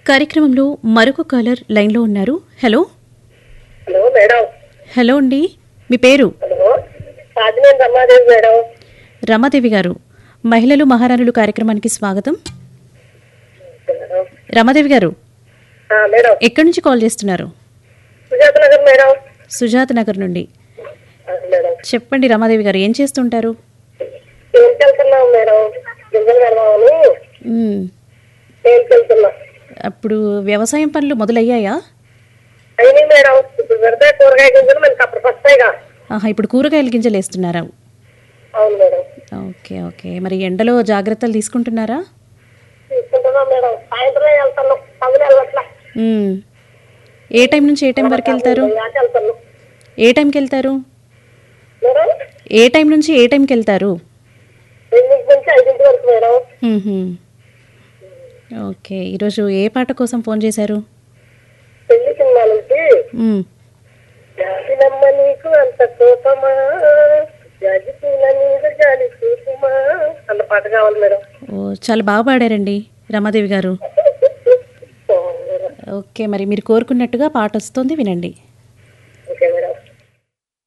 కార్యక్రమంలో మరొక కాలర్ లైన్లో ఉన్నారు హలో హలో మేడం హలో అండి మీ పేరు హలో రాజమేన్ రమాదేవి మేడం రమాదేవి గారు మహిళలు మహారాణులు కార్యక్రమానికి స్వాగతం మేడం రమాదేవి గారు ఆ, మేడం ఎక్కడి నుంచి కాల్ చేస్తున్నారు సుజాత నగర్ మేడం సుజాత నగర్ నుండి ఆ, మేడం చెప్పండి రమాదేవి గారు ఏం చేస్తుంటారు ఏం వెళ్తున్నాం మేడం గింజలు పెడదామని మ్మ్. ఏం వెళ్తున్నా అప్పుడు వ్యవసాయం పనులు మొదలయ్యాయా అయినాయి మేడం ఇప్పుడు పెడితే కూరగాయ గింజలు మనకి అప్పుడు వస్తాయిగా ఆహా ఇప్పుడు కూరగాయల గింజలు వేస్తున్నారా అవును మేడం ఓకే ఓకే మరి ఎండలో జాగ్రత్తలు తీసుకుంటున్నారా తీసుకుంటున్నాం మేడం సాయంత్రం వెళ్తున్నాం పగులు వెళ్ళట్లా మ్మ్. ఏ టైం నుంచి ఏ టైం వరకు వెళ్తారు యాట వెళ్తున్నాం ఏ టైంకి వెళ్తారు మేడం ఏ టైం నుంచి ఏ టైంకి వెళ్తారు ఎనిమిది నుంచి ఐదింటి వరకు మేడం మ్మ్హ్మ్. ఓకే ఈరోజు ఏ పాట కోసం ఫోన్ చేశారు పెళ్లి సినిమా నుంచి మ్మ్. జాజినమ్మ నీకు అంత కోపమా జాజి పూల మీద జాలి చూపుమా అన్న పాట కావాలి మేడం ఓ చాలా బాగా పాడారండి రమాదేవి గారు ఓకే మరి మీరు కోరుకున్నట్టుగా పాట వస్తుంది వినండి